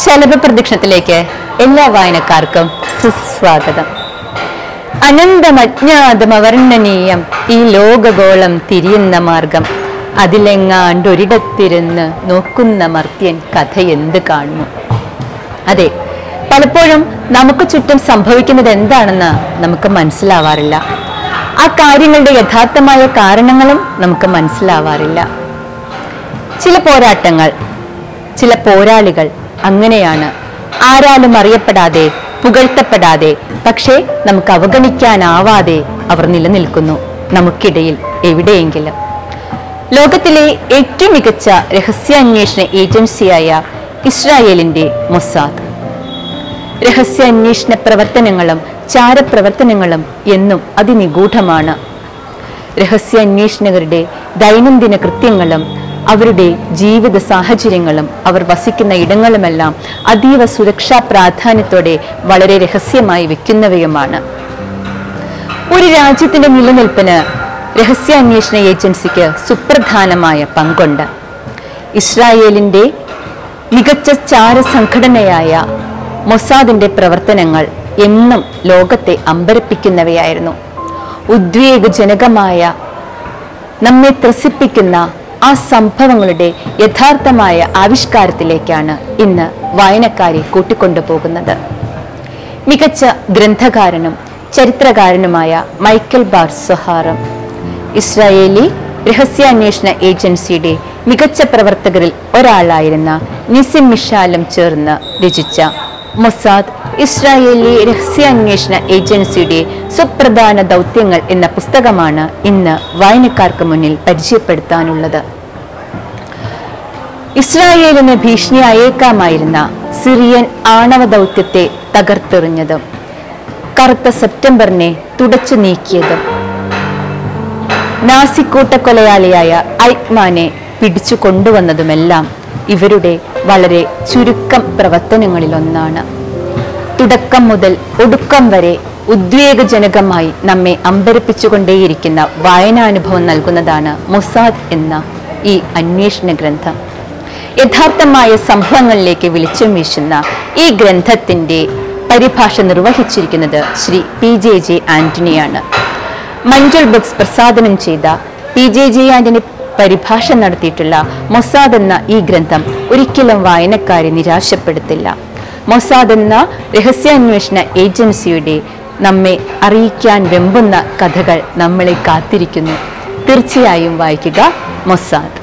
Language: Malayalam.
ശലഭ പ്രദക്ഷിണത്തിലേക്ക് എല്ലാ വായനക്കാർക്കും സുസ്വാഗതം അനന്തമജ്ഞാതമവർണ്ണനീയം ഈ ലോകഗോളം തിരിയുന്ന മാർഗം അതിലെങ്ങാണ്ടൊരിടത്തിരുന്ന് നോക്കുന്ന മർത്യൻ കഥ എന്ത് കാണുന്നു അതെ പലപ്പോഴും നമുക്ക് ചുറ്റും സംഭവിക്കുന്നത് എന്താണെന്ന് നമുക്ക് മനസ്സിലാവാറില്ല ആ കാര്യങ്ങളുടെ യഥാർത്ഥമായ കാരണങ്ങളും നമുക്ക് മനസ്സിലാവാറില്ല ചില പോരാട്ടങ്ങൾ ചില പോരാളികൾ അങ്ങനെയാണ് ആരാലും അറിയപ്പെടാതെ പുകഴ്ത്തപ്പെടാതെ പക്ഷേ നമുക്ക് അവഗണിക്കാനാവാതെ അവർ നിലനിൽക്കുന്നു നമുക്കിടയിൽ എവിടെയെങ്കിലും ലോകത്തിലെ ഏറ്റവും മികച്ച രഹസ്യാന്വേഷണ ഏജൻസിയായ ഇസ്രായേലിന്റെ മൊസാദ് രഹസ്യാന്വേഷണ പ്രവർത്തനങ്ങളും ചാരപ്രവർത്തനങ്ങളും എന്നും അതിനിഗൂഢമാണ് രഹസ്യാന്വേഷണകരുടെ ദൈനംദിന കൃത്യങ്ങളും അവരുടെ ജീവിത സാഹചര്യങ്ങളും അവർ വസിക്കുന്ന ഇടങ്ങളുമെല്ലാം അതീവ സുരക്ഷാ പ്രാധാന്യത്തോടെ വളരെ രഹസ്യമായി വെക്കുന്നവയുമാണ് ഒരു രാജ്യത്തിന്റെ നിലനിൽപ്പിന് രഹസ്യാന്വേഷണ ഏജൻസിക്ക് സുപ്രധാനമായ പങ്കുണ്ട് ഇസ്രായേലിന്റെ മികച്ച ചാര സംഘടനയായ മൊസാദിന്റെ പ്രവർത്തനങ്ങൾ എന്നും ലോകത്തെ അമ്പരപ്പിക്കുന്നവയായിരുന്നു ഉദ്വേഗജനകമായ നമ്മെ ത്രസിപ്പിക്കുന്ന ആ സംഭവങ്ങളുടെ യഥാർത്ഥമായ ആവിഷ്കാരത്തിലേക്കാണ് ഇന്ന് വായനക്കാരെ കൂട്ടിക്കൊണ്ടുപോകുന്നത് മികച്ച ഗ്രന്ഥകാരനും ചരിത്രകാരനുമായ മൈക്കൽ ബാർ സൊഹാറും ഇസ്രായേലി രഹസ്യാന്വേഷണ ഏജൻസിയുടെ മികച്ച പ്രവർത്തകരിൽ ഒരാളായിരുന്ന നിസിം മിഷാലും ചേർന്ന് രചിച്ച മൊസാദ് ഇസ്രായേലി രഹസ്യാന്വേഷണ ഏജൻസിയുടെ സുപ്രധാന ദൗത്യങ്ങൾ എന്ന പുസ്തകമാണ് ഇന്ന് വായനക്കാർക്ക് മുന്നിൽ പരിചയപ്പെടുത്താനുള്ളത് ഇസ്രായേലിന് ഭീഷണി അയേക്കാമായിരുന്ന സിറിയൻ ആണവ ദൗത്യത്തെ തകർത്തെറിഞ്ഞതും കറുത്ത സെപ്റ്റംബറിനെ തുടച്ചു നീക്കിയതും നാസിക്കൂട്ടക്കൊലയാളിയായ ഐക്മാനെ പിടിച്ചു കൊണ്ടുവന്നതുമെല്ലാം ഇവരുടെ വളരെ ചുരുക്കം പ്രവർത്തനങ്ങളിലൊന്നാണ് തുടക്കം മുതൽ ഒടുക്കം വരെ ഉദ്വേഗജനകമായി നമ്മെ അമ്പരപ്പിച്ചുകൊണ്ടേയിരിക്കുന്ന വായനാനുഭവം നൽകുന്നതാണ് മൊസാദ് എന്ന ഈ അന്വേഷണ ഗ്രന്ഥം യഥാർത്ഥമായ സംഭവങ്ങളിലേക്ക് വെളിച്ചം വീശുന്ന ഈ ഗ്രന്ഥത്തിന്റെ പരിഭാഷ നിർവഹിച്ചിരിക്കുന്നത് ശ്രീ പി ജെ ജെ ആന്റണിയാണ് മഞ്ജുൾ ബുക്സ് പ്രസാദനം ചെയ്ത പി ജെ ജെ ആന്റണി പരിഭാഷ നടത്തിയിട്ടുള്ള മൊസാദ് എന്ന ഈ ഗ്രന്ഥം ഒരിക്കലും വായനക്കാരെ നിരാശപ്പെടുത്തില്ല മൊസാദ് എന്ന രഹസ്യാന്വേഷണ ഏജൻസിയുടെ നമ്മെ അറിയിക്കാൻ വെമ്പുന്ന കഥകൾ നമ്മളെ കാത്തിരിക്കുന്നു തീർച്ചയായും വായിക്കുക മൊസാദ്